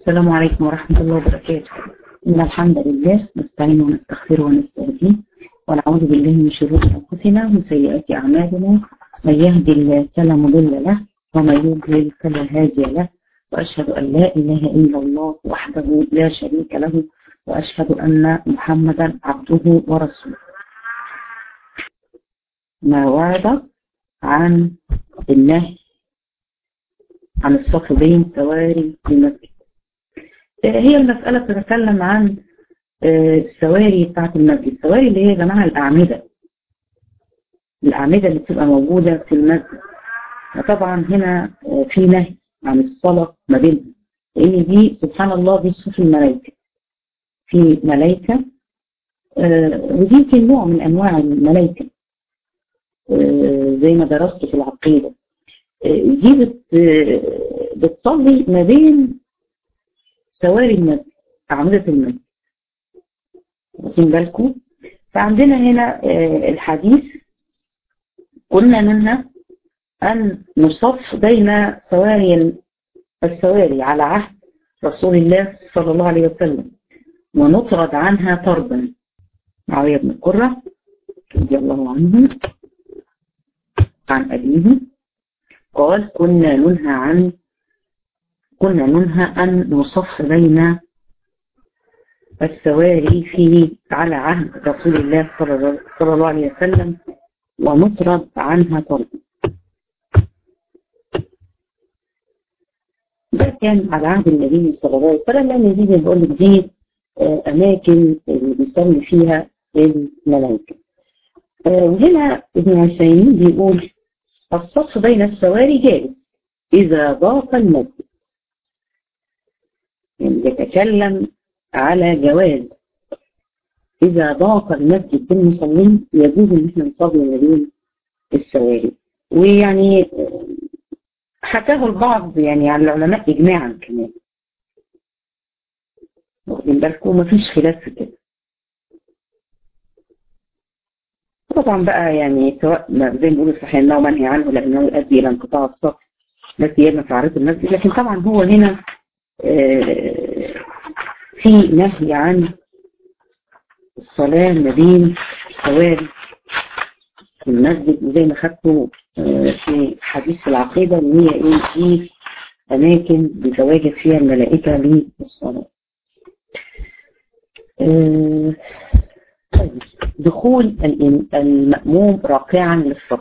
السلام عليكم ورحمة الله وبركاته إن الحمد لله نستعين ونستغفره ونستهديه ونعوذ بالله من شرور أنفسنا ومن سيئات أعمالنا من يهدي الله فلا مضل له ومن يضلل فلا هادي له وأشهد أن لا إله إلا الله وحده لا شريك له وأشهد أن محمدا عبده ورسوله ما ورد عن النهي عن الصف بين سواري المسجد هي المسألة تتكلم عن السواري بتاعت المسجد السواري اللي هي يا جماعة الأعمدة الأعمدة اللي بتبقى موجودة في المسجد وطبعا هنا في نهي عن الصلاة ما بينهم لأن دي سبحان الله دي صفوف الملائكة في ملائكة ودي يمكن نوع من أنواع الملائكة زي ما درست في العقيدة دي بت بتصلي ما بين سواري المسجد أعمدة المسجد واخدين بالكم فعندنا هنا الحديث قلنا منها أن نصف بين سواري السواري على عهد رسول الله صلى الله عليه وسلم ونطرد عنها طردا معاوية بن قرة رضي الله عنه عن أبيه قال كنا ننهى عن كنا ننهى أن نصف بين السواري في على عهد رسول الله صلى الله عليه وسلم ونطرد عنها طردا ده كان على عهد النبي صلى الله عليه وسلم لأن دي بنقول لك دي أماكن اللي بيصلي فيها الملائكة وهنا ابن عثيمين بيقول الصف بين السواري جائز إذا ضاق المسجد يعني يتكلم على جواز إذا ضاق المسجد بالمصلين يجوز إن احنا نصلي ما بين السواري ويعني حكاه البعض يعني على العلماء إجماعا كمان واخدين بالكم مفيش خلاف في كده طبعا بقى يعني سواء زي ما بيقولوا صحيح انه منهي عنه لانه يؤدي الى انقطاع الصف لا سيما في عرض المسجد لكن طبعا هو هنا في نهي عن الصلاة ما بين سواري المسجد وزي ما خدته في حديث العقيدة ان هي ايه في اماكن بتواجد فيها الملائكة للصلاة دخول المأموم راكعا للصف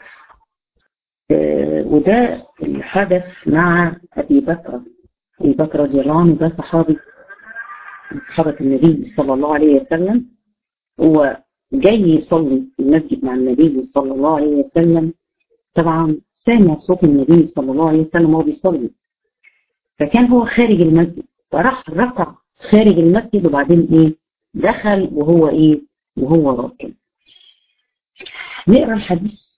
وده الحدث مع أبي بكر أبي بكر رضي الله عنه ده صحابي من صحابة النبي صلى الله عليه وسلم هو جاي يصلي في المسجد مع النبي صلى الله عليه وسلم طبعا سامع صوت النبي صلى الله عليه وسلم وهو بيصلي فكان هو خارج المسجد فراح ركع خارج المسجد وبعدين ايه دخل وهو ايه وهو راكع نقرا الحديث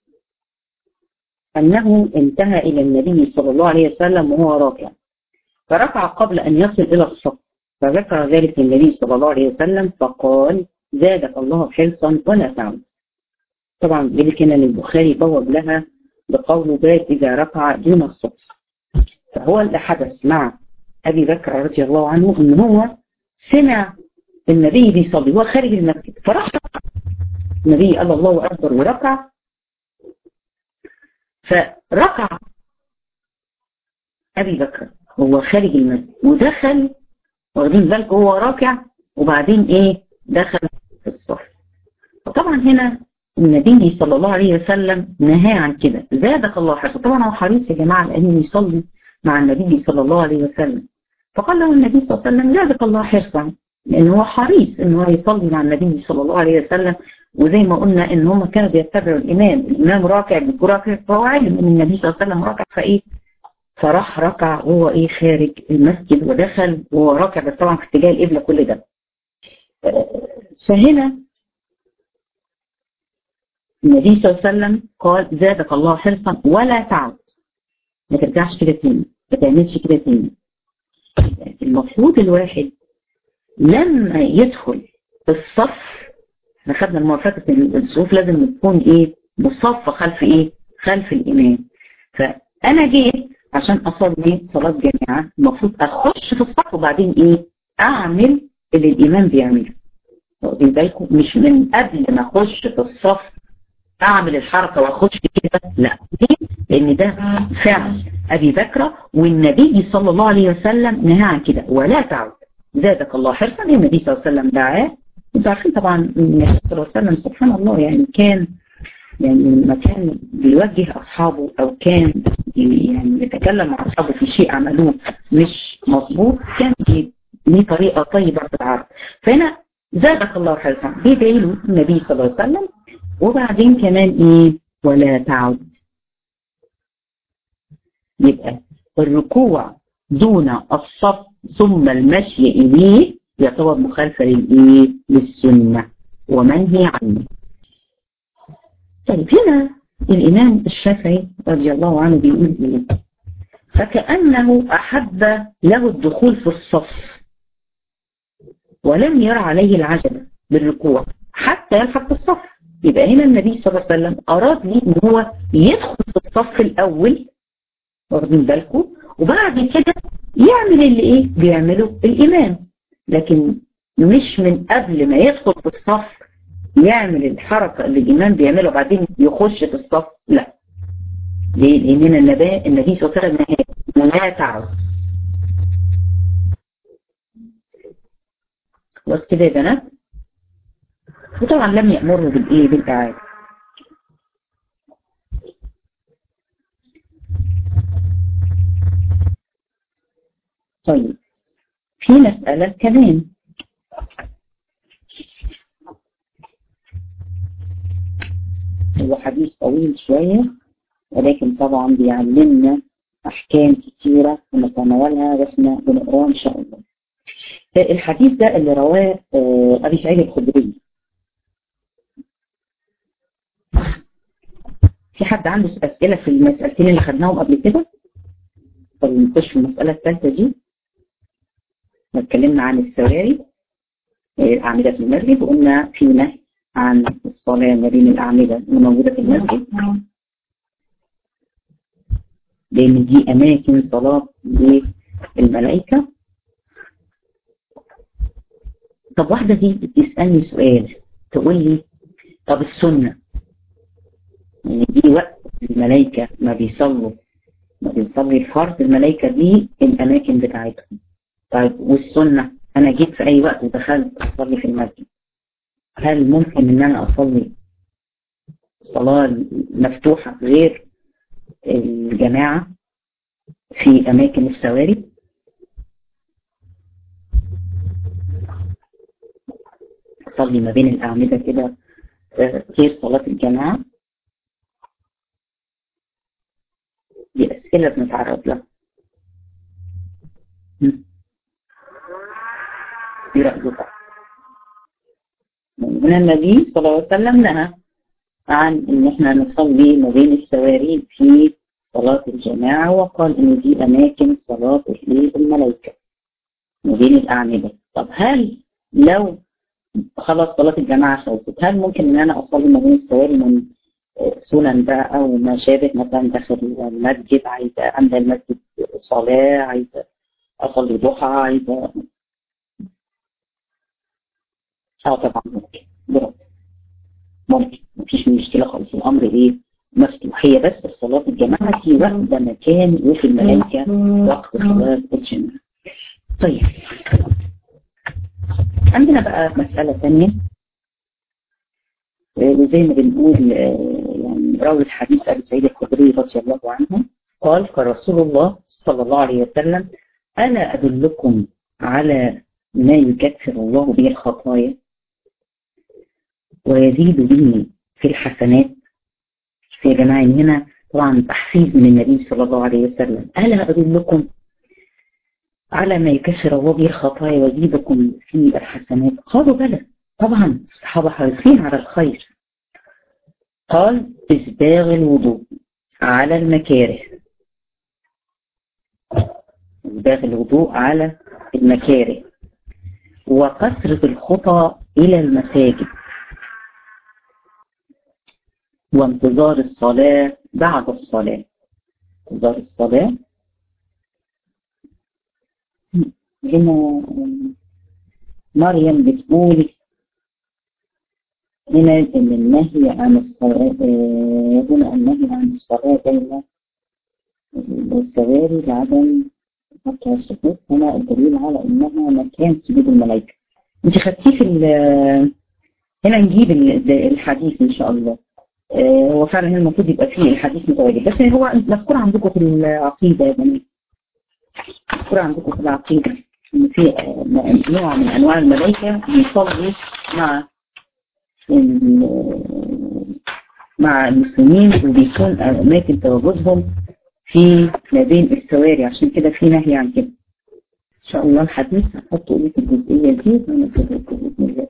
أنه انتهى إلى النبي صلى الله عليه وسلم وهو راكع فركع قبل أن يصل إلى الصف فذكر ذلك النبي صلى الله عليه وسلم فقال زادك الله حرصا ولا تعود طبعا ذلك أن البخاري بوب لها بقوله باب إذا ركع دون الصف فهو اللي حدث مع أبي بكر رضي الله عنه أن هو سمع النبي بيصلي هو خارج المسجد فركع النبي قال الله أكبر وركع فركع أبي بكر هو خارج المسجد ودخل واخدين بالك هو راكع وبعدين ايه دخل في الصف فطبعا هنا النبي صلى الله عليه وسلم نهى عن كده زادك الله حرصا طبعا هو حريص يا جماعة لأنه يصلي مع النبي صلى الله عليه وسلم فقال له النبي صلى الله عليه وسلم زادك الله حرصا لأن هو حريص ان هو يصلي مع النبي صلى الله عليه وسلم وزي ما قلنا ان هم كانوا بيتبعوا الامام الامام راكع بيكون راكع فهو عالم ان النبي صلى الله عليه وسلم راكع فايه فراح ركع وهو ايه خارج المسجد ودخل وهو راكع بس طبعا في اتجاه القبله كل ده فهنا النبي صلى الله عليه وسلم قال زادك الله حرصا ولا تعد ما ترجعش كده تاني ما تعملش كده تاني المفروض الواحد لما يدخل الصف احنا خدنا الموافقة ان الصفوف لازم تكون ايه بالصف خلف ايه خلف الامام فانا جيت عشان اصلي صلاة جامعة المفروض اخش في الصف وبعدين ايه اعمل اللي الامام بيعمله واخدين بالكم مش من قبل ما اخش في الصف اعمل الحركة واخش كده لا ليه لان ده فعل ابي بكر والنبي صلى الله عليه وسلم نهى عن كده ولا تعود زادك الله حرصا النبي صلى الله عليه وسلم دعاه انتوا عارفين طبعا النبي صلى الله عليه وسلم سبحان الله يعني كان يعني لما كان بيوجه اصحابه او كان يعني يتكلم مع اصحابه في شيء عملوه مش مظبوط كان ليه طريقه طيبه في العرض فهنا زادك الله حرصا بيدعي له النبي صلى الله عليه وسلم وبعدين كمان ايه ولا تعد يبقى الركوع دون الصف ثم المشي اليه يعتبر مخالفه للايه للسنه ومنهي عنه طيب هنا الامام الشافعي رضي الله عنه بيقول ايه فكانه احب له الدخول في الصف ولم يرى عليه العجله بالركوع حتى يلحق الصف يبقى هنا النبي صلى الله عليه وسلم اراد لي ان هو يدخل في الصف الاول واخدين بالكم وبعد كده يعمل اللي ايه بيعمله الامام لكن مش من قبل ما يدخل في الصف يعمل الحركة اللي الامام بيعملها وبعدين يخش في الصف لا ليه لان هنا النبي النبي صلى الله عليه وسلم لا تعرض خلاص كده يا بنات وطبعا لم يأمره بالايه بالاعاده طيب في مسألة كمان هو حديث طويل شوية ولكن طبعا بيعلمنا أحكام كتيرة ونتناولها وإحنا بنقراها إن شاء الله الحديث ده اللي رواه أبي سعيد الخدري في حد عنده أسئلة في المسألتين اللي خدناهم قبل كده؟ طب نخش في المسألة الثالثة دي اتكلمنا عن السواري الأعمدة في المسجد وقلنا في نهي عن الصلاة ما بين الأعمدة الموجودة في المسجد لأن دي أماكن صلاة للملائكة طب واحدة دي بتسألني سؤال تقول لي طب السنة يعني دي وقت الملائكة ما بيصلوا ما بيصلي الفرض الملائكة دي الأماكن بتاعتهم طيب والسنة أنا جيت في أي وقت ودخلت أصلي في المسجد هل ممكن إن أنا أصلي صلاة مفتوحة غير الجماعة في أماكن السواري أصلي ما بين الأعمدة كده غير صلاة الجماعة دي أسئلة بنتعرض لها في رأيك من النبي صلى الله عليه وسلم نهى عن ان احنا نصلي ما بين السواري في صلاة الجماعة وقال ان دي اماكن صلاة الملائكة ما بين الاعمدة طب هل لو خلاص صلاة الجماعة خلصت هل ممكن ان انا اصلي ما بين السواري من سنن بقى او ما شابه مثلا داخل المسجد عايزة املى المسجد صلاة عايزة اصلي ضحى عايزة اه طبعا ممكن برافو ممكن مفيش مشكلة خالص الامر ايه مفتوح هي بس صلاة الجماعة في وقت مكان وفي الملائكة وقت صلاة الجماعة طيب عندنا بقى مسألة ثانية وزي ما بنقول يعني راوي الحديث أبي سعيد الخدري رضي الله عنه قال قال رسول الله صلى الله عليه وسلم ألا أدلكم على ما يكفر الله به الخطايا ويزيد به في الحسنات في جماعة هنا طبعا تحفيز من النبي صلى الله عليه وسلم ألا أدلكم على ما يكفر الله به الخطايا ويزيدكم في الحسنات قالوا بلى طبعا الصحابة حريصين على الخير قال إسباغ الوضوء على المكاره إسباغ الوضوء على المكاره وكثرة الخطى إلى المساجد وانتظار الصلاة بعد الصلاة انتظار الصلاة هنا مريم بتقول هنا ان النهي عن الصلاة هنا النهي عن الصلاة بين السواري لعدم حتى السكوت هنا الدليل على انها مكان سجود الملائكة انت خدتيه في هنا نجيب الحديث ان شاء الله هو فعلا هنا المفروض يبقى فيه الحديث متواجد بس هو مذكور عندكم في العقيدة يا بنات مذكور عندكم في العقيدة ان في نوع من انواع الملائكة بيصلي مع مع المسلمين وبيكون اماكن تواجدهم في ما بين السواري عشان كده في نهي عن كده ان شاء الله الحديث هحطه لك الجزئيه دي ونسيبها باذن الله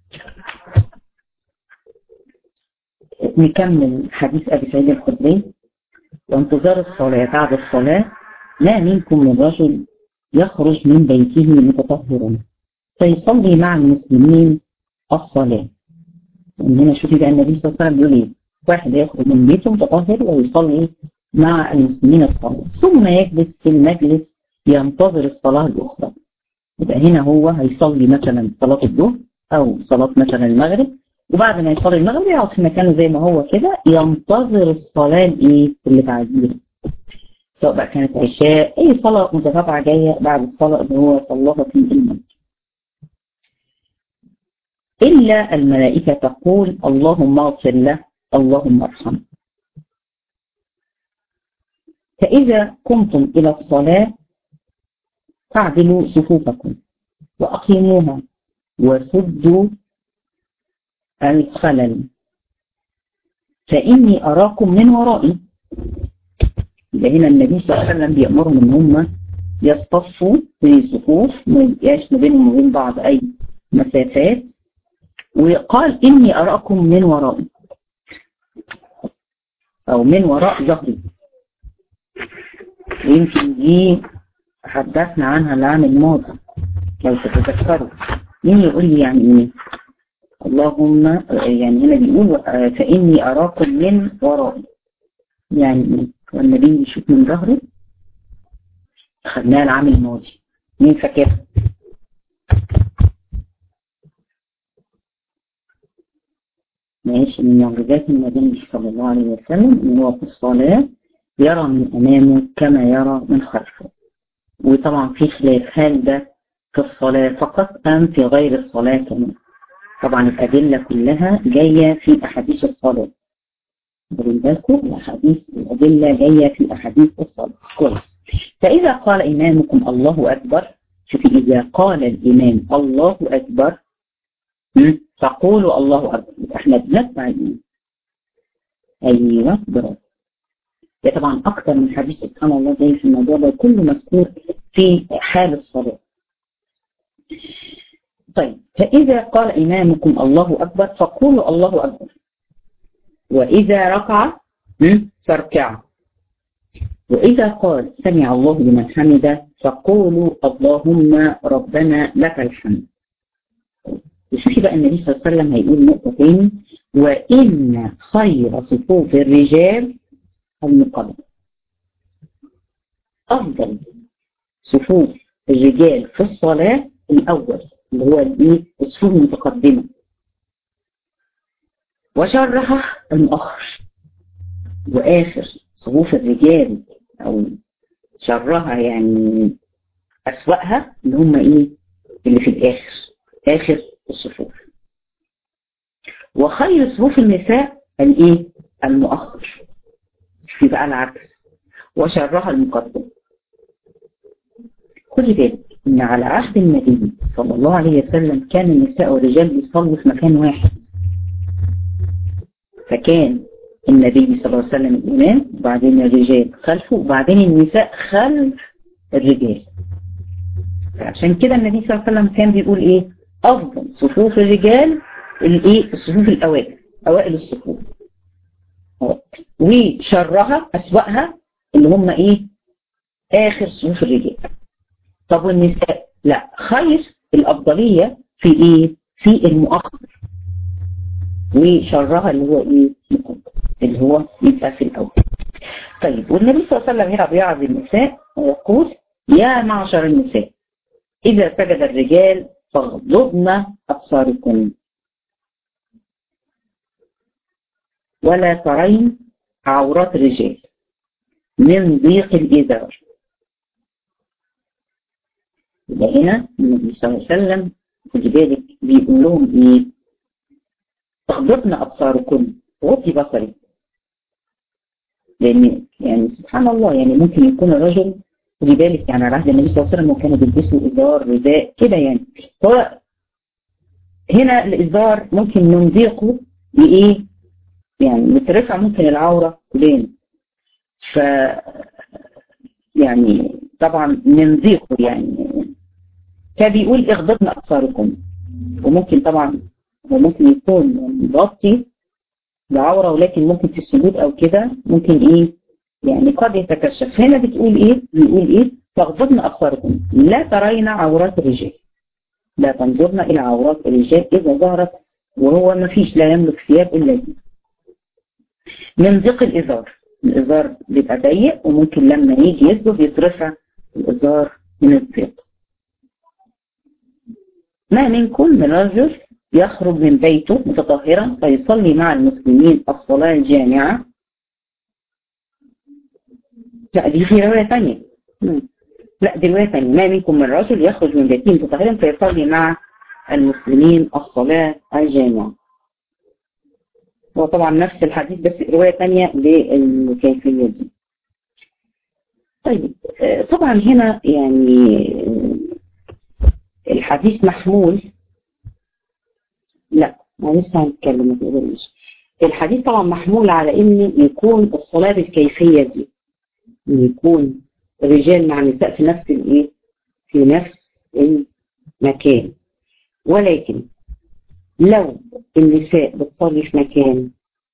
نكمل حديث ابي سعيد الخدري وانتظار الصلاه بعد الصلاه ما منكم من رجل يخرج من بيته متطهرا فيصلي مع المسلمين الصلاه من هنا شوفي بقى النبي صلى الله عليه وسلم بيقول ايه واحد يخرج من بيته متطهر ويصلي مع المسلمين الصلاة ثم يجلس في المجلس ينتظر الصلاة الأخرى يبقى هنا هو هيصلي مثلا صلاة الظهر أو صلاة مثلا المغرب وبعد ما يصلي المغرب يقعد في مكانه زي ما هو كده ينتظر الصلاة الإيه اللي بعديها سواء بقى كانت عشاء أي صلاة متتابعة جاية بعد الصلاة اللي هو صلاها في المسجد إلا الملائكة تقول اللهم اغفر له اللهم ارحمه فإذا قمتم إلى الصلاة فاعدلوا صفوفكم وأقيموها وسدوا الخلل فإني أراكم من ورائي يبقى هنا النبي صلى الله عليه وسلم بيأمرهم إن هم يصطفوا في الصفوف ما يبقاش ما بينهم وبين بعض أي مسافات وقال إني أراكم من ورائي أو من وراء ظهري ويمكن دي حدثنا عنها العام الماضي لو تتذكروا مين يقول لي يعني ايه اللهم يعني هنا بيقول فإني أراكم من ورائي يعني ايه والنبي يشوف من ظهره خدناها العام الماضي مين فاكر ماشي من معجزات النبي صلى الله عليه وسلم ان هو في الصلاه يرى من أمامه كما يرى من خلفه وطبعا في خلاف هل ده في الصلاة فقط أم في غير الصلاة كمان طبعا الأدلة كلها جاية في أحاديث الصلاة خدوا بالكم الأحاديث الأدلة جاية في أحاديث الصلاة كويس فإذا قال إمامكم الله أكبر شوفي إذا قال الإمام الله أكبر فقولوا الله أكبر احنا بنتبع الإمام أيوه برافو ده طبعا أكثر من حديث سبحان الله زي في الموضوع ده كله مذكور في حال الصلاة طيب فإذا قال إمامكم الله أكبر فقولوا الله أكبر وإذا ركع فاركعوا وإذا قال سمع الله لمن حمده فقولوا اللهم ربنا لك الحمد وشوفي بقى النبي صلى الله عليه وسلم هيقول نقطة تاني وإن خير صفوف الرجال المقدم أفضل صفوف الرجال في الصلاة الأول اللي هو الايه الصفوف المتقدمة وشرها المؤخر وآخر صفوف الرجال أو شرها يعني أسوأها اللي هم إيه اللي في الآخر آخر الصفوف وخير صفوف النساء الإيه المؤخر في بقى العكس وشرها المقدم خدي بالك ان على عهد النبي صلى الله عليه وسلم كان النساء والرجال بيصلوا في مكان واحد فكان النبي صلى الله عليه وسلم الإمام وبعدين الرجال خلفه وبعدين النساء خلف الرجال عشان كده النبي صلى الله عليه وسلم كان بيقول ايه افضل صفوف الرجال الايه الصفوف الاوائل اوائل الصفوف وشرها اسوأها اللي هم ايه اخر صفوف الرجال طب والنساء لا خير الافضليه في ايه في المؤخر وشرها اللي هو ايه مقدم اللي هو يبقى في الاول طيب والنبي صلى الله عليه وسلم هنا بيعظ النساء ويقول يا معشر النساء إذا سجد الرجال فاغضضن أبصاركم ولا ترين عورات الرجال من ضيق الإزار يبقى هنا النبي صلى الله عليه وسلم خدي بالك بيقول لهم ايه اغضضن ابصاركم غضي بصري لان يعني سبحان الله يعني ممكن يكون الرجل خدي بالك يعني على عهد النبي صلى الله عليه وسلم وكانوا بيلبسوا ازار رداء كده يعني هو هنا الازار ممكن نضيقه بايه يعني مترفع ممكن العوره تبان ف يعني طبعا من ضيقه يعني فبيقول اغضضن ابصاركم وممكن طبعا هو ممكن يكون مغطي بعوره ولكن ممكن في السجود او كده ممكن ايه يعني قد يتكشف هنا بتقول ايه بيقول ايه تغضضن ابصاركم لا ترين عورات الرجال لا تنظرن الى عورات الرجال اذا ظهرت وهو ما فيش لا يملك ثياب الا دي من ضيق الازار الازار بيبقى ضيق وممكن لما يجي يسجد يترفع الازار من الضيق ما منكم من رجل يخرج من بيته متطهرا فيصلي مع المسلمين الصلاة الجامعة لا دي في رواية ثانية لا دي رواية ثانية ما منكم من رجل يخرج من بيته متطهرا فيصلي مع المسلمين الصلاة الجامعة هو طبعا نفس الحديث بس رواية ثانية للكيفية دي طيب طبعا هنا يعني الحديث محمول لا ما لسه هنتكلم ما تقدرش الحديث طبعا محمول على ان يكون الصلاه بالكيفيه دي ان يكون الرجال مع النساء في نفس الايه في نفس المكان ولكن لو النساء بتصلي في مكان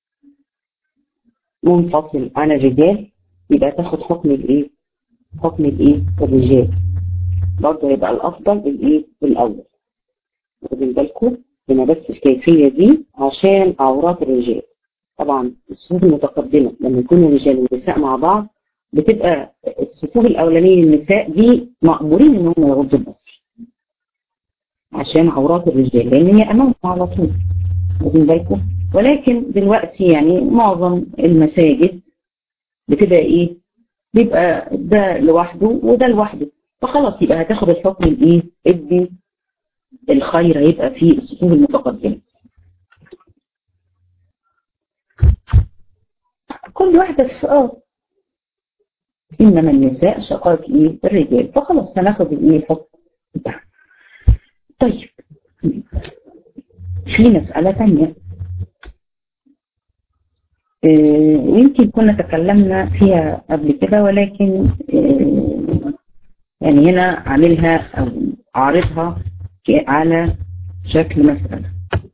منفصل عن الرجال يبقى تاخد حكم الايه حكم الايه الرجال برضه هيبقى الافضل الايه الاول واخدين بالكم هنا بس الكيفيه دي عشان عورات الرجال طبعا الصفوف المتقدمه لما يكونوا الرجال والنساء مع بعض بتبقى الصفوف الاولانيه النساء دي مامورين ان هم يغضوا البصر عشان عورات الرجال لان هي امامهم على طول واخدين بالكم ولكن دلوقتي يعني معظم المساجد بتبقى ايه بيبقى ده لوحده وده لوحده فخلاص يبقى هتاخد الحكم الايه ادي الخير هيبقى في الصفوف المتقدمه كل واحده في اه انما النساء شقائق ايه الرجال فخلاص هناخد الايه الحكم بتاعها طيب في مسألة ثانية يمكن كنا تكلمنا فيها قبل كده ولكن يعني هنا عاملها أو عارضها على شكل مسألة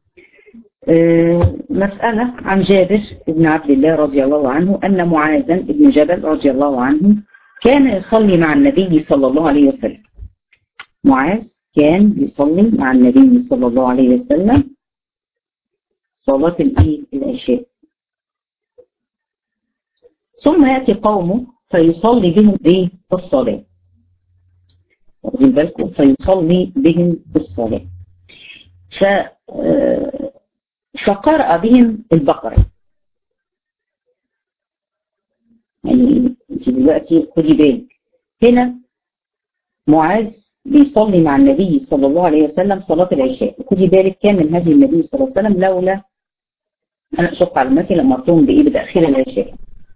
مسألة عن جابر بن عبد الله رضي الله عنه أن معاذا بن جبل رضي الله عنه كان يصلي مع النبي صلى الله عليه وسلم معاذ كان يصلي مع النبي صلى الله عليه وسلم صلاة الإيه العشاء ثم يأتي قومه فيصلي بهم إيه الصلاة واخدين بالكم فيصلي بهم الصلاة ف فقرأ بهم البقرة يعني انت دلوقتي خدي بالك هنا معاذ بيصلي مع النبي صلى الله عليه وسلم صلاة العشاء خدي بالك كان من هدي النبي صلى الله عليه وسلم لولا أنا أشق على أمتي لما أرتهم بإيه بتأخير العشاء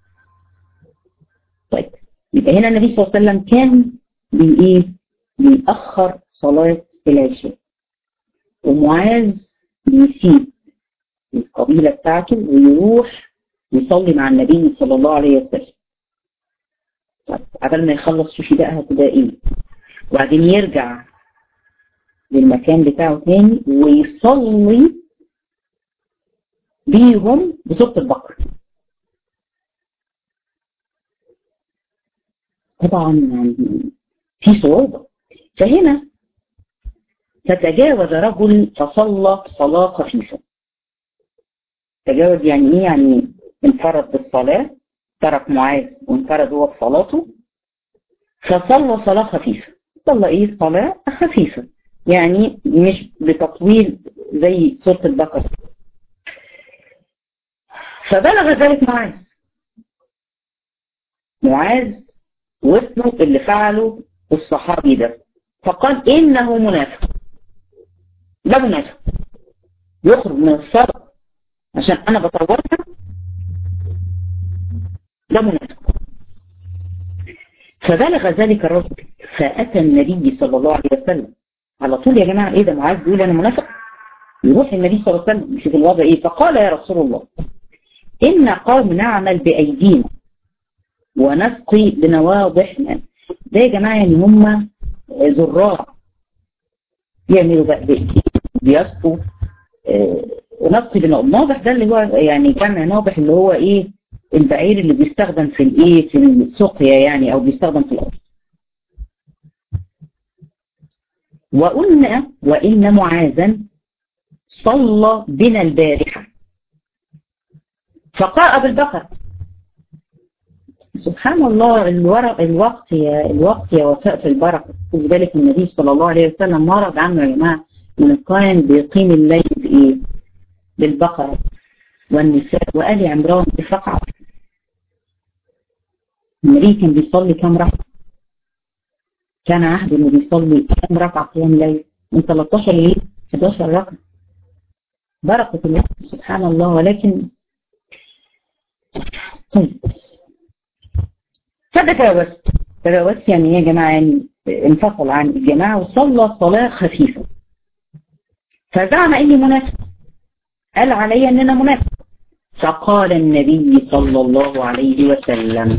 طيب يبقى هنا النبي صلى الله عليه وسلم كان بإيه بيأخر صلاة العشاء ومعاذ بيسيب القبيلة بتاعته ويروح يصلي مع النبي صلى الله عليه وسلم طيب قبل ما يخلص شوفي بقى هتبقى ايه وبعدين يرجع للمكان بتاعه تاني ويصلي بيهم بسورة البقرة طبعا يعني في صعوبة فهنا فتجاوز رجل فصلى صلاة خفيفة تجاوز يعني ايه يعني انفرد بالصلاة ترك معاذ وانفرد هو بصلاته فصلى صلاة خفيفة صلى ايه صلاة خفيفة يعني مش بتطويل زي سورة البقرة فبلغ ذلك معاذ معاذ وصلوا اللي فعله الصحابي ده فقال إنه منافق ده منافق يخرج من الصلاة عشان أنا بطورها ده منافق فبلغ ذلك الرجل فأتى النبي صلى الله عليه وسلم على طول يا جماعة إيه ده معاذ بيقول أنا منافق يروح النبي صلى الله عليه وسلم يشوف الوضع إيه فقال يا رسول الله إن قوم نعمل بأيدينا ونسقي بنواضحنا ده يا جماعة يعني هم زراع يعملوا بقى بيسقوا ونسقي بنواضح ده اللي هو يعني جمع ناضح اللي هو ايه البعير اللي بيستخدم في الايه في السقيا يعني او بيستخدم في الارض وقلنا وان معاذا صلى بنا البارحه فقرأ بالبقر سبحان الله الورق الوقت يا الوقت يا وفاء في البركه خد بالك النبي صلى الله عليه وسلم ورد عنه يا جماعه ان كان بيقيم الليل بايه؟ بالبقره والنساء وآل عمران بفقعه النبي كان بيصلي كم ركعه؟ كان عهده انه بيصلي كم ركعه قيام ليل؟ من 13 ليه 11 ركعه بركه الله سبحان الله ولكن طيب فتجاوزت تجاوزت يعني ايه يا جماعه يعني انفصل عن الجماعه وصلى صلاه خفيفه فزعم اني منافق قال علي ان انا منافق فقال النبي صلى الله عليه وسلم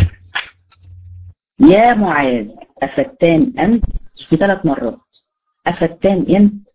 يا معاذ أفتان أنت في ثلاث مرات أفتان أنت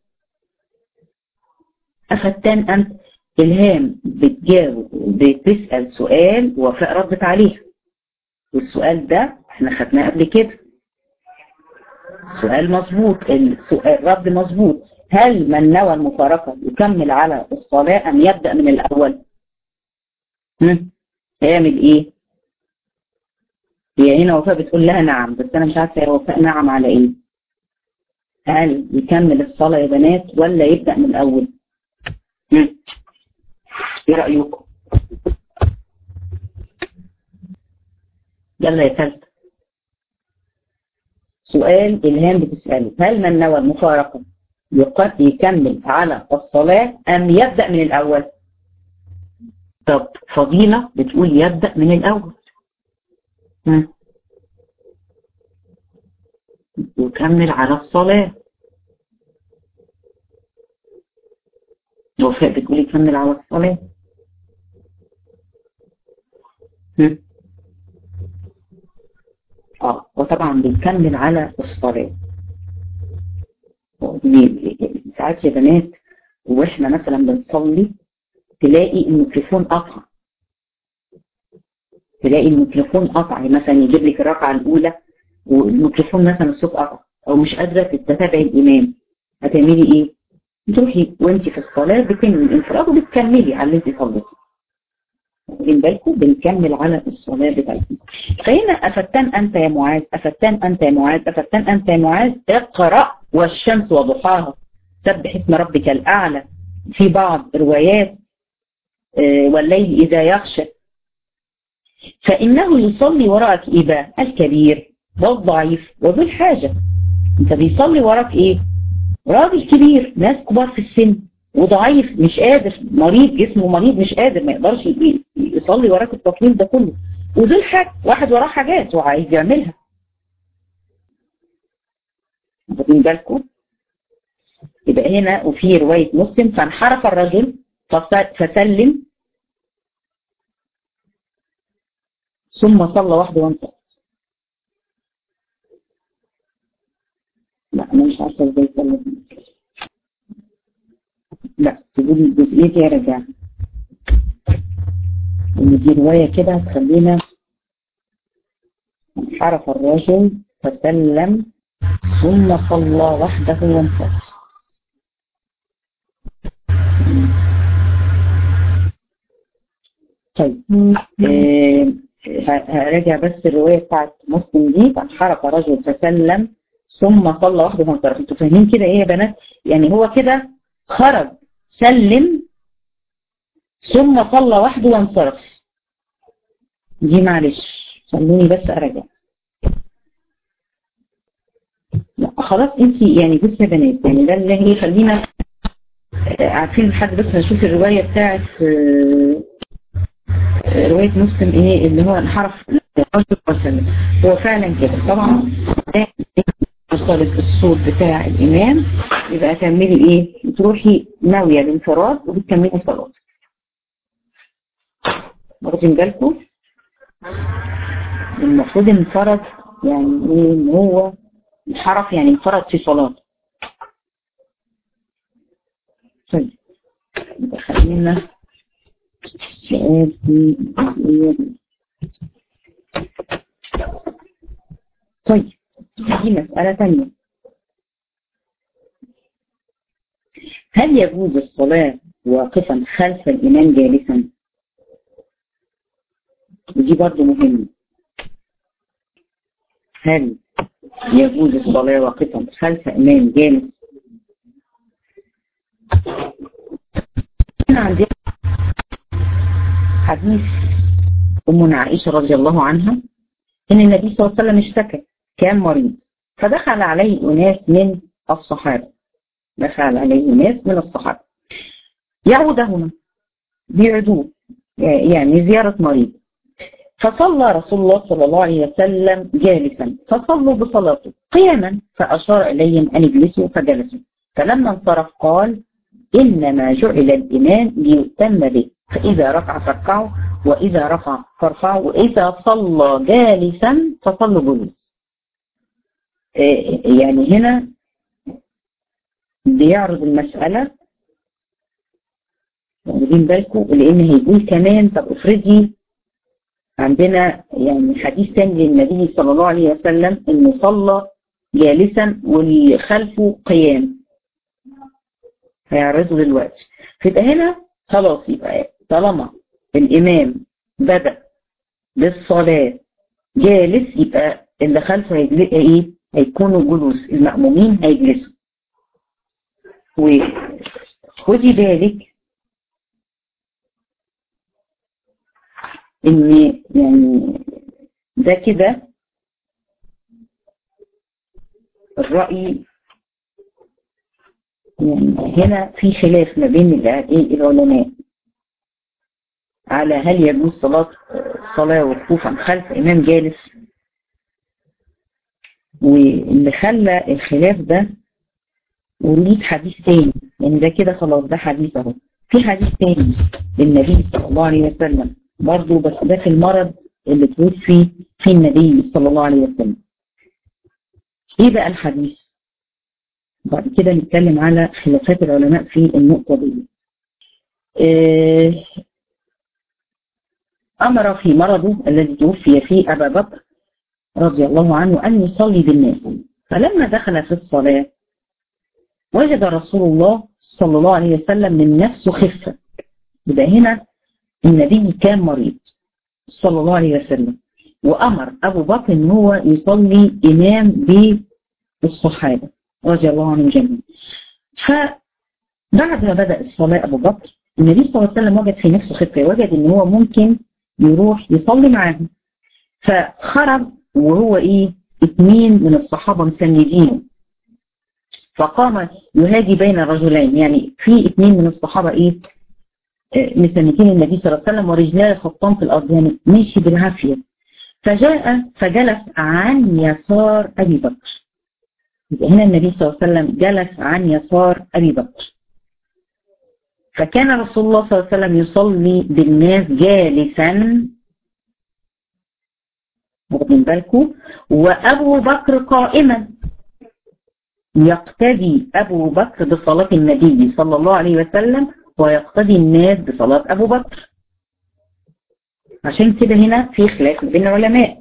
أفتان أنت إلهام بتجاوب بتسأل سؤال وفاء ردت عليه والسؤال ده احنا خدناه قبل كده السؤال مظبوط السؤال الرد مظبوط هل من نوى المفارقة يكمل على الصلاة أم يبدأ من الأول هم؟ هيعمل ايه هي هنا وفاء بتقول لها نعم بس انا مش عارفه يا وفاء نعم على ايه هل يكمل الصلاة يا بنات ولا يبدأ من الأول هم؟ ايه رأيكم يلا يا ثالثة سؤال إلهام بتسأله هل من نوى المفارقة يكمل على الصلاة أم يبدأ من الأول طب فضيلة بتقول يبدأ من الأول ها. يكمل على الصلاة وفاء بتقول يكمل على الصلاة ها. اه وطبعا بيكمل على الصلاة ساعات يا بنات واحنا مثلا بنصلي تلاقي الميكروفون قطع تلاقي الميكروفون قطع مثلا يجيب لك الركعه الاولى والميكروفون مثلا الصوت قطع او مش قادره تتابعي الامام هتعملي ايه؟ تروحي وانت في الصلاه بتنوي الانفراد وبتكملي على اللي انت صليتي واخدين بالكم بنكمل على الصلاه بتاعتنا فهنا افتان انت يا معاذ افتان انت يا معاذ افتان انت يا معاذ اقرا والشمس وضحاها سبح اسم ربك الاعلى في بعض روايات والليل إذا يخشى فإنه يصلي وراءك إيه بقى الكبير والضعيف وذو الحاجة أنت بيصلي وراك إيه راجل كبير ناس كبار في السن وضعيف مش قادر مريض جسمه مريض مش قادر ما يقدرش يصلي وراك التطويل ده كله وذو الحاجة واحد وراه حاجات وعايز يعملها واخدين بالكم يبقى هنا وفي رواية مسلم فانحرف الرجل فسلم ثم صلى وحده وانصرف لا انا مش عارفه ازاي صلى لا تقولي الجزئيه دي رجع ان دي روايه كده هتخلينا انحرف الرجل فسلم ثم صلى وحده وانصرف طيب آه هراجع بس الرواية بتاعت مسلم دي فانحرف رجل فسلم ثم صلى وحده وانصرف انتوا فاهمين كده ايه يا بنات يعني هو كده خرج سلم ثم صلى وحده وانصرف دي معلش خلوني بس اراجع لا خلاص انت يعني بصي يا بنات يعني ده اللي هي خلينا عارفين لحد بس نشوف الروايه بتاعت روايه مسلم ايه اللي هو انحرف وسلم هو فعلا كده طبعا وصلت الصوت بتاع الامام يبقى تعملي ايه بتروحي ناويه الانفراد وبتكملي صلاتك واخدين بالكم المفروض انفرد يعني ايه ان هو انحرف يعني انفرد في صلاته طيب يبقى خلينا سؤال في الجزئية دي طيب دي مسألة تانية هل يجوز الصلاة واقفا خلف الإمام جالسا؟ ودي برضو مهمة هل يجوز الصلاة واقفا خلف إمام جالس؟ هنا عندنا حديث أمنا عائشة رضي الله عنها إن النبي صلى الله عليه وسلم اشتكى كان مريض فدخل عليه أناس من الصحابة دخل عليه ناس من الصحابة يعودهما بيعدوه يعني زيارة مريض فصلى رسول الله صلى الله عليه وسلم جالسا فصلوا بصلاته قياما فأشار إليهم أن يجلسوا فجلسوا فلما انصرف قال إنما جعل الإمام ليؤتم به فإذا رفع فاركعوا وإذا رفع فارفعوا وإذا صلى جالسا فصلوا جلوس يعني هنا بيعرض المسألة واخدين بالكم لأن هيقول كمان طب افرضي عندنا يعني حديث تاني للنبي صلى الله عليه وسلم انه صلى جالسا واللي خلفه قيام هيعرضه دلوقتي فيبقى هنا خلاص يبقى طالما الإمام بدأ بالصلاة جالس يبقى اللي خلفه هيجلس ايه هيكونوا جلوس المأمومين هيجلسوا وخدي بالك ان يعني ده كده الرأي يعني هنا في خلاف ما بين العلماء على هل يجوز صلاة الصلاة وقوفا خلف إمام جالس واللي خلى الخلاف ده وليك حديث تاني يعني ده كده خلاص ده حديث اهو في حديث تاني للنبي صلى الله عليه وسلم برضه بس ده في المرض اللي توفي فيه النبي صلى الله عليه وسلم ايه بقى الحديث بعد كده نتكلم على خلافات العلماء في النقطة دي إيه أمر في مرضه الذي توفي فيه أبا بكر رضي الله عنه أن يصلي بالناس فلما دخل في الصلاة وجد رسول الله صلى الله عليه وسلم من نفسه خفة يبقى هنا النبي كان مريض صلى الله عليه وسلم وأمر أبو بكر أن هو يصلي إمام بالصحابة رضي الله عنهم جميعا فبعد ما بدأ الصلاة أبو بكر النبي صلى الله عليه وسلم وجد في نفسه خفة وجد أن هو ممكن يروح يصلي معاهم فخرج وهو إيه اثنين من الصحابة مسندينه فقام يهادي بين الرجلين يعني في اثنين من الصحابة ايه مسندين النبي صلى الله عليه وسلم ورجلاه خطان في الارض يعني ماشي بالعافية فجاء فجلس عن يسار ابي بكر يبقى هنا النبي صلى الله عليه وسلم جلس عن يسار ابي بكر فكان رسول الله صلى الله عليه وسلم يصلي بالناس جالسا واخدين بالكم وابو بكر قائما يقتدي أبو بكر بصلاة النبي صلى الله عليه وسلم ويقتدي الناس بصلاة أبو بكر عشان كده هنا في خلاف بين العلماء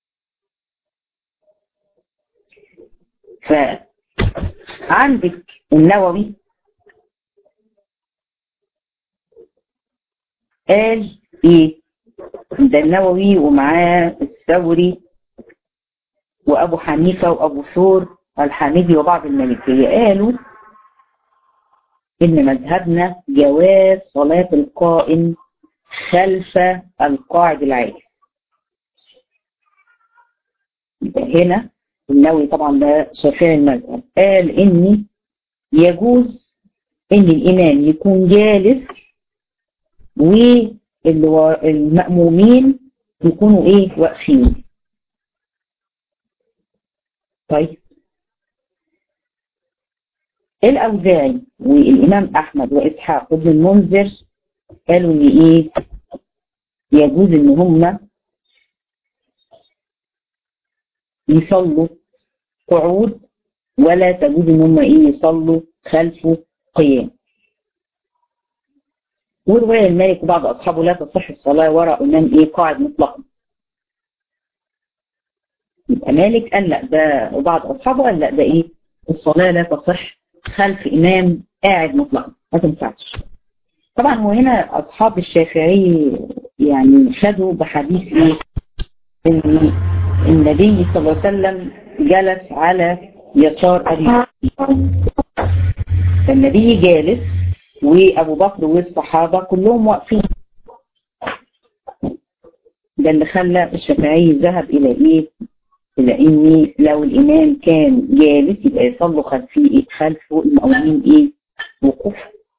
فعندك النووي قال ايه ده النووي ومعاه الثوري وابو حنيفة وابو ثور الحامدي وبعض المالكية قالوا إن مذهبنا جواز صلاة القائم خلف القاعد العالي هنا النووي طبعا ده شافعي المذهب قال إن يجوز إن الإمام يكون جالس والمأمومين يكونوا إيه واقفين طيب الأوزاعي والإمام أحمد وإسحاق وابن المنذر قالوا إن إيه يجوز إن هم يصلوا قعود ولا تجوز إن هم إيه يصلوا خلفه قيام ورواية المالك وبعض أصحابه لا تصح الصلاة وراء إمام إيه قاعد مطلقا يبقى مالك قال لا ده وبعض أصحابه قال لا ده إيه الصلاة لا تصح خلف إمام قاعد مطلقا ما تنفعش طبعا هو هنا أصحاب الشافعي يعني خدوا بحديث إيه إن النبي صلى الله عليه وسلم جلس على يسار أبي فالنبي جالس وأبو بكر والصحابة كلهم واقفين ده اللي خلى الشافعي ذهب إلى إيه إلى إن لو الإمام كان جالس يبقى يصلوا خلفيه خلفه المؤمنين إيه وقوف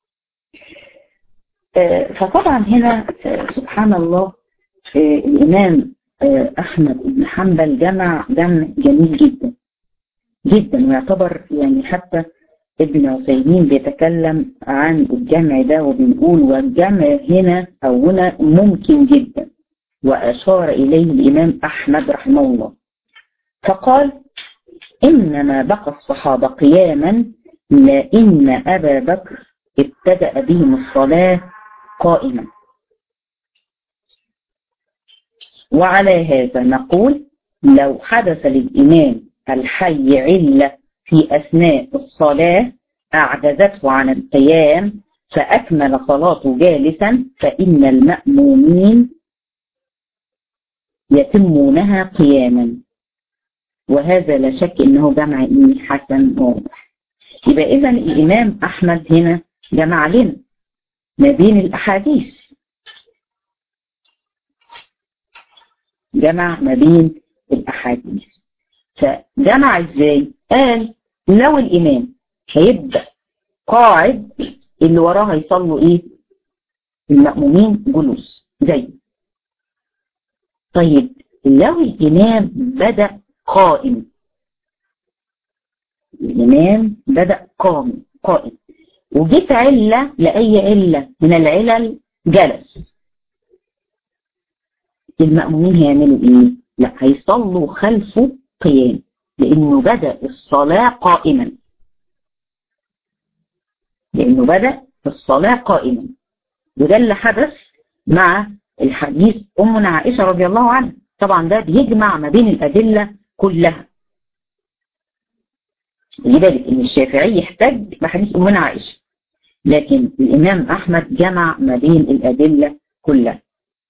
آه فطبعا هنا آه سبحان الله آه الإمام أحمد بن حنبل جمع جمع جميل جدا جدا ويعتبر يعني حتى ابن عثيمين بيتكلم عن الجمع ده وبنقول والجمع هنا أو هنا ممكن جدا وأشار إليه الإمام أحمد رحمه الله فقال إنما بقى الصحابة قياما لأن أبا بكر ابتدأ بهم الصلاة قائما وعلى هذا نقول لو حدث للإمام الحي علة في أثناء الصلاة أعجزته عن القيام فأكمل صلاته جالسا فإن المأمومين يتمونها قياما وهذا لا شك انه جمع إيه حسن واضح يبقى اذا الامام احمد هنا جمع لنا ما بين الاحاديث جمع ما بين الاحاديث فجمع ازاي قال لو الامام هيبدا قاعد اللي وراه هيصلوا ايه المأمومين جلوس زي طيب لو الامام بدأ قائم الإمام بدأ قائم قائم وجيت علة لأي علة من العلل جلس المأمومين هيعملوا إيه؟ لا هيصلوا خلفه قيام لأنه بدأ الصلاة قائما لأنه بدأ الصلاة قائما وده اللي حدث مع الحديث أمنا عائشة رضي الله عنها طبعا ده بيجمع ما بين الأدلة كلها لذلك ان الشافعي يحتج بحديث امنا عائشه لكن الامام احمد جمع ما بين الادله كلها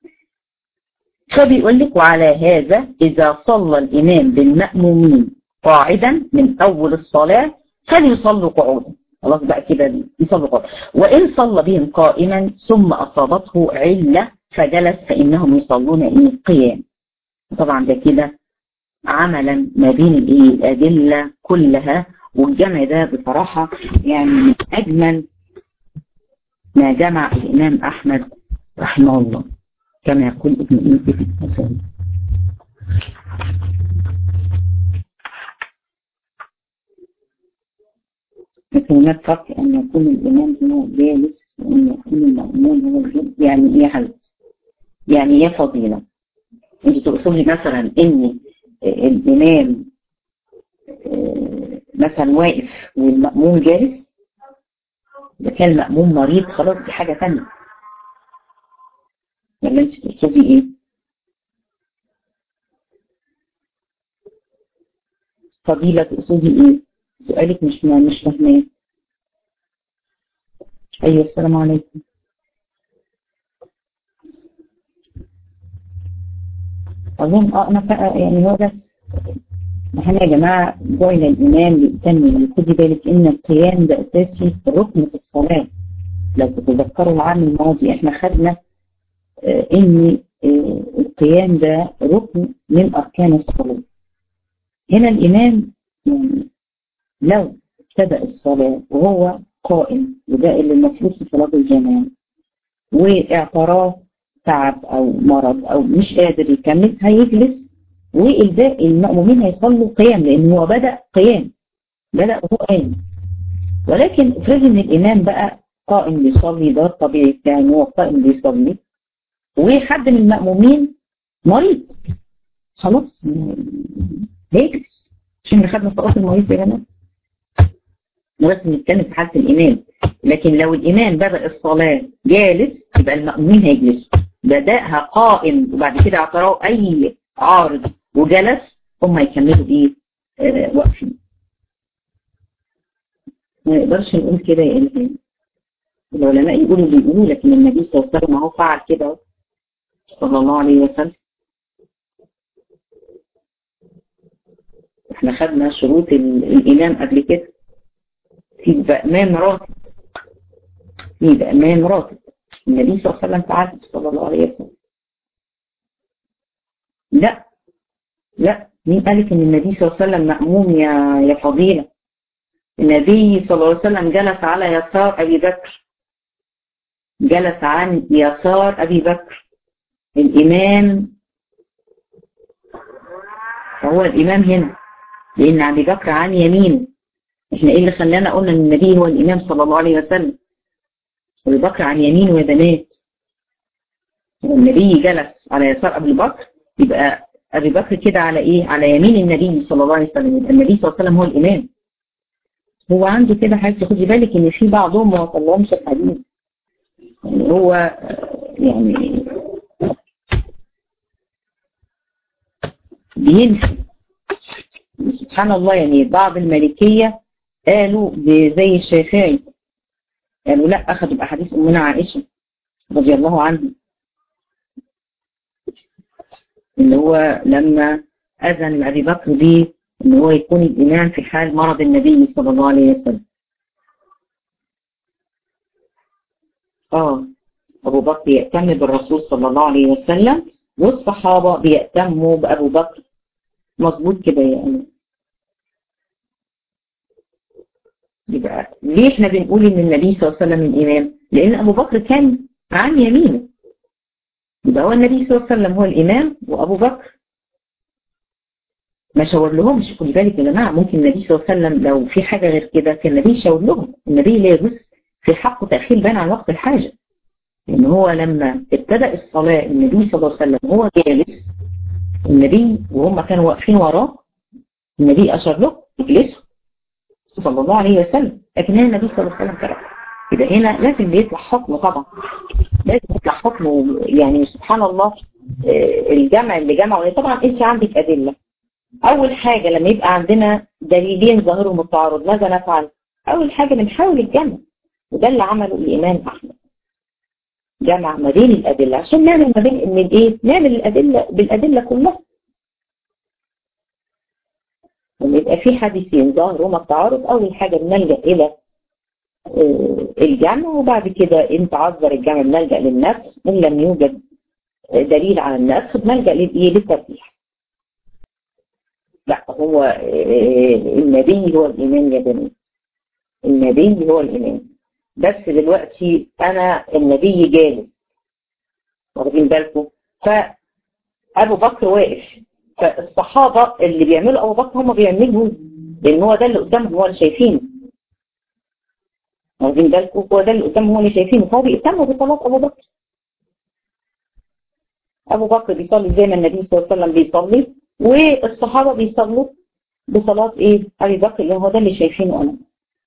فبيقول لك وعلى هذا اذا صلى الامام بالمامومين قاعدا من اول الصلاه فليصلوا قعودا خلاص بقى كده يصلوا قعودا وان صلى بهم قائما ثم اصابته عله فجلس فانهم يصلون ايه قيام طبعا ده كده عملا ما بين الايه الادله كلها والجمع ده بصراحه يعني من اجمل ما جمع الامام احمد رحمه الله كما يقول ابن ابن حسن لكن هناك فرق ان يكون الامام هو جالس وان يكون المأمون هو الجالس يعني ايه حل يعني ايه فضيله انت تقصدي مثلا ان الإمام مثلا واقف والمأموم جالس إذا كان المأموم مريض خلاص دي حاجة تانية ولا أنت تقصدي إيه؟ فضيلة تقصدي إيه؟ سؤالك مش مش فاهماه أيوة السلام عليكم اظن اه انا يعني هو ده احنا يا جماعة جعل الإمام ليؤتم خدي بالك إن القيام ده أساسي ركن في الصلاة لو تتذكروا العام الماضي احنا خدنا اه إن اه القيام ده ركن من أركان الصلاة هنا الإمام يعني لو ابتدأ الصلاة وهو قائم وده اللي المفروض في صلاة الجماعة واعتراف تعب أو مرض أو مش قادر يكمل هيجلس والباقي المأمومين هيصلوا قيام لأن هو بدأ قيام بدأ وهو قايم ولكن افرض ان الإمام بقى قائم بيصلي ده الطبيعي بتاعه ان هو قائم بيصلي وحد من المأمومين مريض خلاص هيجلس عشان خدنا صلاة المريض يا جماعة بس بنتكلم في حالة الإمام لكن لو الإمام بدأ الصلاة جالس يبقى المأمومين هيجلسوا بدأها قائم وبعد كده اعتروا أي عارض وجلس هم هيكملوا ايه آه واقفين ما نقدرش نقول كده يا إلهام العلماء يقولوا بيقولوا لكن النبي صلى الله عليه وسلم هو فعل كده صلى الله عليه وسلم احنا خدنا شروط الإمام قبل كده في بأمان راتب في بأمان راتب النبي صلى الله عليه وسلم فعل صلى الله عليه وسلم لا لا مين قالك ان النبي صلى الله عليه وسلم مأموم يا يا فضيلة النبي صلى الله عليه وسلم جلس على يسار أبي بكر جلس عن يسار أبي بكر الإمام فهو الإمام هنا لأن أبي بكر عن يمينه احنا ايه اللي خلانا قلنا ان النبي هو الإمام صلى الله عليه وسلم أبي بكر عن يمينه يا بنات النبي جلس على يسار أبي بكر يبقى أبي بكر كده على إيه على يمين النبي صلى الله عليه وسلم يبقى النبي صلى الله عليه وسلم هو الإمام هو عنده كده حاجة خدي بالك إن في بعضهم ما وصلهمش الحديث يعني هو يعني بينفي سبحان الله يعني بعض المالكية قالوا زي الشافعي قالوا لا أخذوا بأحاديث أمنا عائشة رضي الله عنها اللي هو لما أذن أبي بكر به إن هو يكون الإمام في حال مرض النبي صلى الله عليه وسلم آه أبو بكر يأتم بالرسول صلى الله عليه وسلم والصحابة بيأتموا بأبو بكر مظبوط كده يعني يبقى ليه احنا بنقول ان النبي صلى الله عليه وسلم الامام لان ابو بكر كان عن يمينه يبقى هو النبي صلى الله عليه وسلم هو الامام وابو بكر ما شاور لهمش خدي بالك يا جماعه ممكن النبي صلى الله عليه وسلم لو في حاجه غير كده كان النبي يشاور لهم النبي لا يجوز في حقه تاخير بين عن وقت الحاجه لان هو لما ابتدى الصلاه النبي صلى الله عليه وسلم هو جالس النبي وهم كانوا واقفين وراه النبي اشار له اجلسوا صلى الله عليه وسلم لكن هنا النبي صلى الله عليه وسلم ترك يبقى هنا لازم بيطلع حكمه طبعا لازم يطلع حكمه يعني سبحان الله الجمع اللي جمعه طبعا انت عندك ادله اول حاجه لما يبقى عندنا دليلين ظاهرهم التعارض ماذا نفعل اول حاجه بنحاول الجمع وده اللي عمله الامام احمد جمع ما بين الادله عشان نعمل ما بين ان الايه نعمل الادله بالادله كلها لما يبقى في حديثين ظاهرهما التعارض اول حاجه بنلجا الى الجمع وبعد كده ان تعذر الجمع بنلجا للنفس ان لم يوجد دليل على النفس بنلجا للايه للترجيح لا هو النبي هو الامام يا بنات النبي هو الامام بس دلوقتي انا النبي جالس واخدين بالكم فابو بكر واقف فالصحابه اللي بيعملوا ابو بكر هم بيعملوا لان هو ده اللي قدامهم هو اللي شايفينه واخدين بالكم هو ده اللي قدامهم هو اللي شايفينه فهو بيهتموا بصلاه ابو بكر ابو بكر بيصلي زي ما النبي صلى الله عليه وسلم بيصلي والصحابه بيصلوا بصلاه ايه ابي بكر اللي هو ده اللي شايفينه انا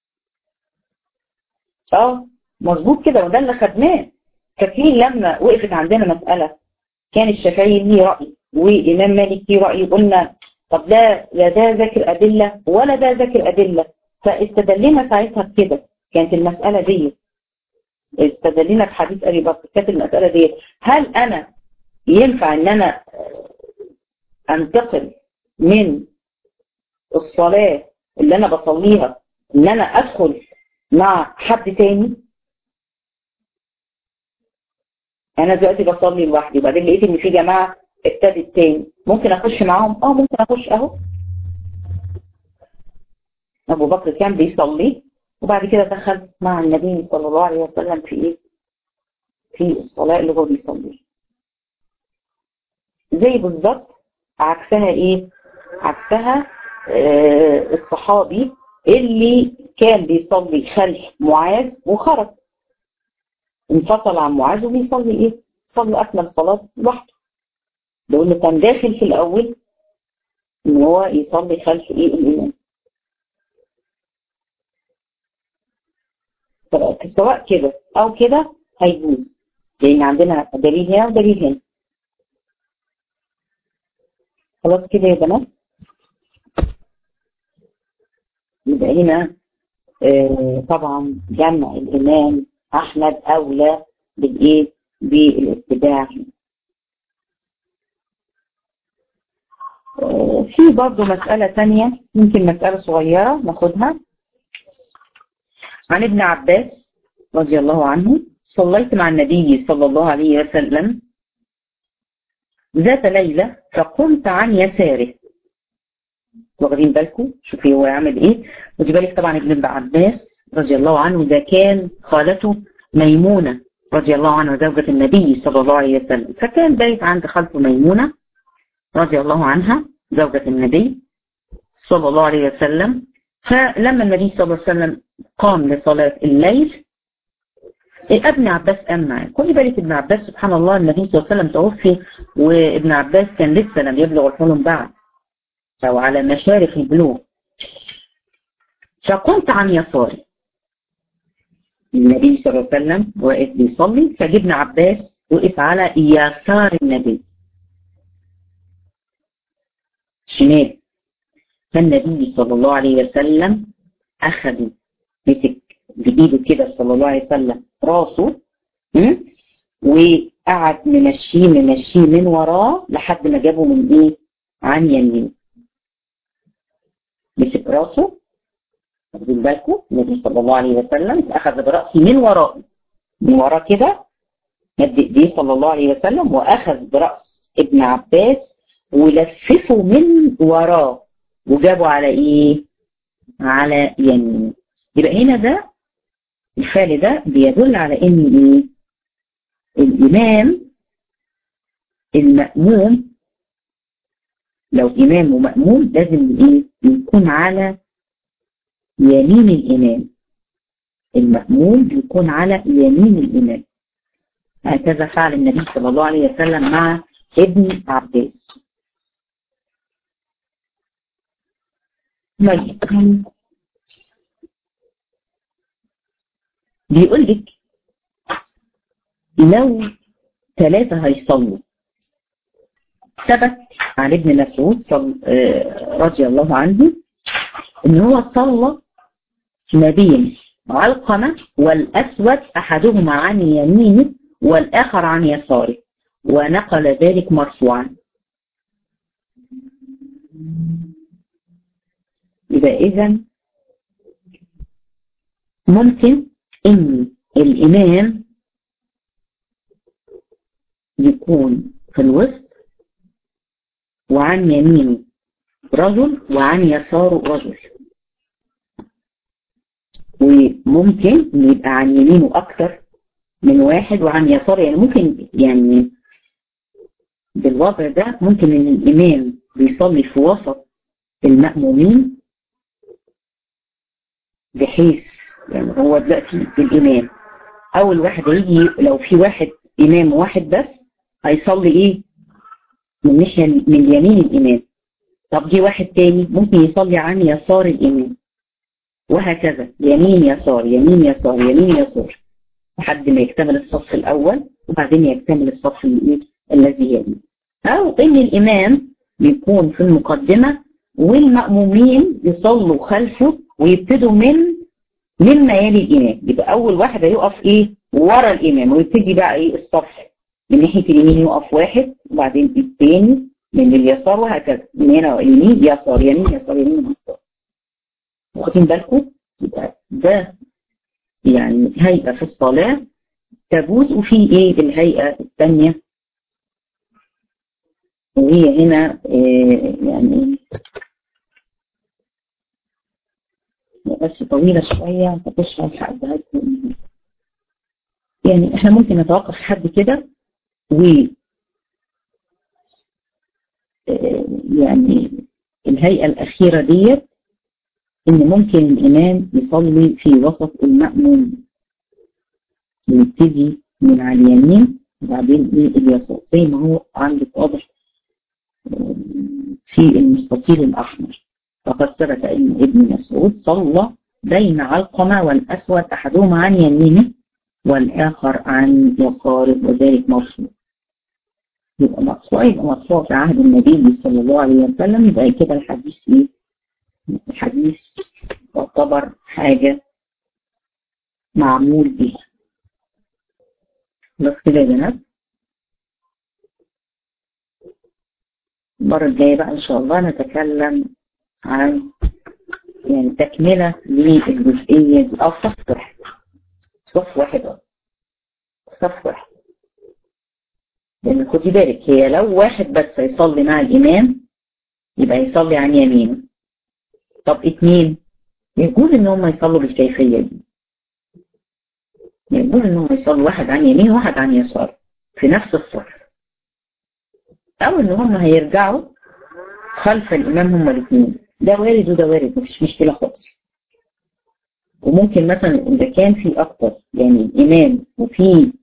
اه مظبوط كده وده اللي خدناه فاكرين لما وقفت عندنا مسألة كان الشافعي ليه رأي وإمام مالك ليه رأي قلنا طب لا لا ده ذاكر أدلة ولا ده ذاكر أدلة فاستدلنا ساعتها بكده كانت المسألة دي استدلنا بحديث أبي بكر كانت المسألة دي هل أنا ينفع إن أنا أنتقل من الصلاة اللي انا بصليها ان انا ادخل مع حد تاني انا دلوقتي بصلي لوحدي وبعدين لقيت ان في جماعة ابتدت تاني ممكن اخش معاهم اه ممكن اخش اهو ابو بكر كان بيصلي وبعد كده دخل مع النبي صلى الله عليه وسلم في ايه في الصلاة اللي هو بيصلي زي بالظبط عكسها ايه عكسها آه الصحابي اللي كان بيصلي خلف معاذ وخرج انفصل عن معاذ وبيصلي ايه صلي اكمل صلاة لوحده لانه كان داخل في الاول ان هو يصلي خلف ايه الامام سواء كده او كده هيجوز لان عندنا دليل هنا ودليل هنا خلاص كده يا بنات يبقى هنا آه طبعا جمع الامام احمد اولى بالايه بالاتباع آه في برضه مسألة تانية يمكن مسألة صغيرة ناخدها عن ابن عباس رضي الله عنه صليت مع النبي صلى الله عليه وسلم ذات ليلة فقمت عن يساره واخدين بالكم شوفي هو يعمل ايه ودي بالك طبعا ابن عباس رضي الله عنه ده كان خالته ميمونة رضي الله عنها زوجة النبي صلى الله عليه وسلم فكان بايت عند خالته ميمونة رضي الله عنها زوجة النبي صلى الله عليه وسلم فلما النبي صلى الله عليه وسلم قام لصلاة الليل ابن عباس قام معاه خلي بالك ابن عباس سبحان الله النبي صلى الله عليه وسلم توفي وابن عباس كان لسه لم يبلغ الحلم بعد أو على مشارف البلوغ فقمت عن يساري النبي صلى الله عليه وسلم واقف بيصلي فجبنا عباس وقف على يسار النبي شمال فالنبي صلى الله عليه وسلم أخذ مسك بإيده كده صلى الله عليه وسلم راسه وقعد ممشيه ممشيه من وراه لحد ما جابه من ايه عن يمينه مسك راسه واخدين بالكم النبي صلى الله عليه وسلم اخذ براسي من ورائي من وراه كده مد ايديه صلى الله عليه وسلم واخذ براس ابن عباس ولففه من وراه وجابه على ايه على يمينه يبقى هنا ده الفعل ده بيدل على ان ايه الامام المأموم لو امام ومأموم لازم ايه يكون على يمين الامام المأموم بيكون على يمين الامام هكذا فعل النبي صلى الله عليه وسلم مع ابن عباس طيب بيقول لك لو ثلاثة هيصلوا ثبت عن ابن مسعود صل... رضي الله عنه ان هو صلى ما بين علقمة والأسود أحدهما عن يمينه والآخر عن يساره ونقل ذلك مرفوعا يبقى إذا ممكن ان الامام يكون في الوسط وعن يمينه رجل وعن يساره رجل وممكن يبقى عن يمينه اكتر من واحد وعن يساره يعني ممكن يعني بالوضع ده ممكن ان الامام بيصلي في وسط المأمومين بحيث يعني هو دلوقتي الإمام أول واحد هيجي لو في واحد إمام واحد بس هيصلي إيه من ناحية من يمين الإمام طب جه واحد تاني ممكن يصلي عن يسار الإمام وهكذا يمين يسار يمين يسار يمين يسار لحد ما يكتمل الصف الأول وبعدين يكتمل الصف الذي يليه أو إن الإمام بيكون في المقدمة والمأمومين يصلوا خلفه ويبتدوا من مما يلي الإمام يبقى أول واحد هيقف إيه ورا الإمام ويبتدي بقى إيه الصف من ناحية اليمين يقف واحد وبعدين الثاني من اليسار وهكذا من هنا يمين يسار يمين يسار يمين يسار واخدين بالكم يبقى ده يعني هيئة في الصلاة تجوز وفي ايه الهيئة الثانية وهي هنا إيه يعني بس طويلة شوية فتشرح حقها يعني احنا ممكن نتوقف حد كده و يعني الهيئة الأخيرة ديت إن ممكن الإمام يصلي في وسط المأمون يبتدي من على اليمين وبعدين إيه اليسار زي ما هو عندك واضح في المستطيل الأحمر فقد ثبت أن ابن مسعود صلى بين علقمة والأسود أحدهما عن يمينه والآخر عن يساره وذلك مرفوع يبقى مرفوع يبقى مرفوع في عهد النبي صلى الله عليه وسلم يبقى كده الحديث ايه الحديث يعتبر حاجة معمول بها بس كده يا بنات المرة الجاية بقى إن شاء الله نتكلم عن يعني تكملة للجزئية دي أو صف واحد صف واحد صف واحد لأن خدي بالك هي لو واحد بس هيصلي مع الإمام يبقى يصلي عن يمينه طب اتنين يجوز إن هم يصلوا بالكيفية دي يجوز إن هم يصلوا واحد عن يمين وواحد عن يسار في نفس الصف أو إن هم هيرجعوا خلف الإمام هم الاثنين ده وارد وده وارد مفيش مشكلة خالص وممكن مثلا إذا كان في أكتر يعني الإمام وفي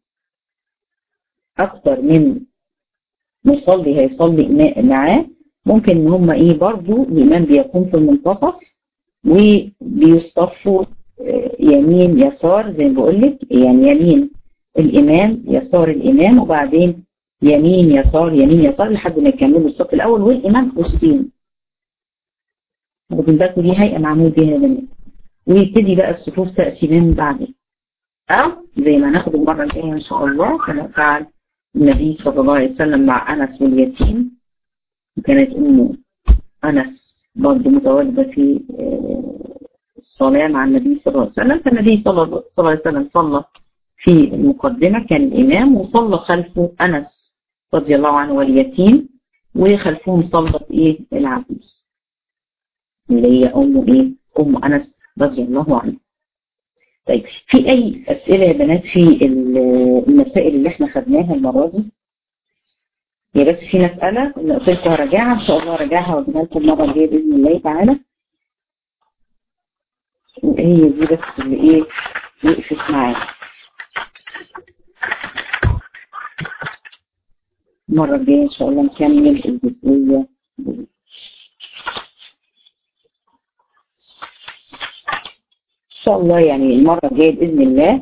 أكتر من مصلي هيصلي معاه ممكن إن هم إيه برضو الإمام بيكون في المنتصف وبيصطفوا يمين يسار زي ما بقول لك يعني يمين الإمام يسار الإمام وبعدين يمين يسار يمين يسار لحد ما يكملوا الصف الأول والإمام في وسطهم واخدين بالكم دي هيئة معمول بيها بنات ويبتدي بقى الصفوف تقسيمين من بعدين أو زي ما ناخد المرة الجاية إن شاء الله كما فعل النبي صلى الله عليه وسلم مع أنس واليتيم وكانت أمه أنس برضه متواجدة في الصلاة مع النبي صلى الله عليه وسلم فالنبي صلى الله عليه وسلم صلى في المقدمة كان الإمام وصلى خلفه أنس رضي الله عنه واليتيم وخلفهم صلت إيه العجوز اللي هي أم إيه أم أنس رضي الله عنه طيب في أي أسئلة يا بنات في المسائل اللي احنا خدناها المرة دي هي بس في مسألة اللي قلت لكم هراجعها إن شاء الله هراجعها وأجيبها لكم المرة الجاية بإذن الله تعالى هي دي بس اللي إيه وقفت معانا المرة الجاية إن شاء الله نكمل الجزئية دي. إن شاء الله يعني المرة الجاية بإذن الله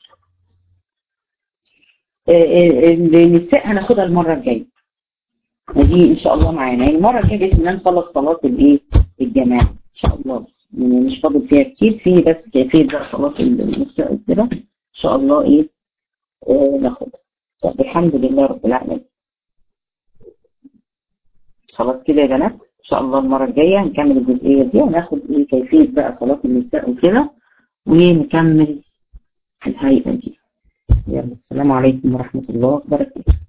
النساء هناخدها المرة الجاية دي إن شاء الله معانا يعني المرة الجاية بإذن الله نخلص صلاة الإيه الجماعة إن شاء الله يعني مش فاضل فيها كتير في بس كيفية بقى صلاة النساء كده إن شاء الله إيه آه ناخدها طب الحمد لله رب العالمين خلاص كده يا بنات ان شاء الله المرة الجاية نكمل الجزئية دي وناخد ايه كيفية بقى صلاة النساء وكده ونكمل الهيئة دي يلا السلام عليكم ورحمة الله وبركاته